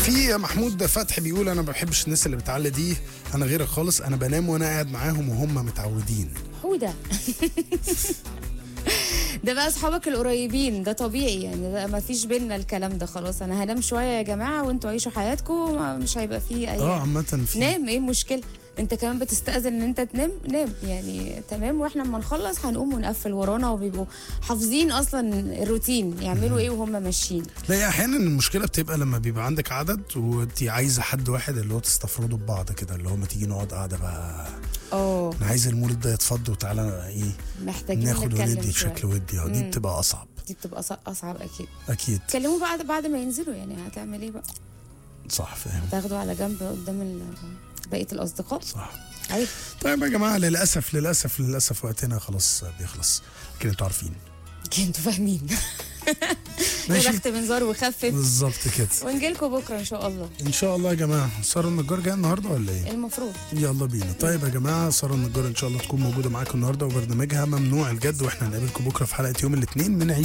في محمود فتحي بيقول انا ما بحبش الناس اللي بتعلي دي انا غيرك خالص انا بنام وانا قاعد معاهم وهم متعودين حودة ده بقى اصحابك القريبين ده طبيعي يعني ده ما فيش بينا الكلام ده خلاص انا هنام شويه يا جماعه وانتوا عيشوا حياتكم ما- مش هيبقى فيه اي اه عامه في نام ايه المشكله انت كمان بتستأذن ان انت تنام نام يعني تمام واحنا لما نخلص هنقوم ونقفل ورانا وبيبقوا حافظين اصلا الروتين يعملوا ايه وهم ماشيين لا هي احيانا المشكله بتبقى لما بيبقى عندك عدد وانت عايزه حد واحد اللي هو تستفردوا ببعض كده اللي هو ما تيجي نقعد قاعده بقى اه انا عايز المولد ده يتفض وتعالى ايه محتاجين ناخد نتكلم وندي شوية. بشكل ودي اه دي مم. بتبقى اصعب دي بتبقى ص- اصعب اكيد اكيد تكلموا بعد بعد ما ينزلوا يعني هتعمل ايه بقى صح فاهم تاخدوا على جنب قدام ال- بقيه الاصدقاء صح عيب طيب يا جماعه للاسف للاسف للاسف وقتنا خلاص بيخلص لكن انتوا عارفين انتوا فاهمين ماشي. يا بخت منظار وخفف بالظبط كده ونجيلكوا بكره ان شاء الله ان شاء الله يا جماعه ساره النجار جايه النهارده ولا ايه المفروض يلا بينا طيب يا جماعه ساره النجار ان شاء الله تكون موجوده معاكم النهارده وبرنامجها ممنوع الجد واحنا هنقابلكم بكره في حلقه يوم الاثنين من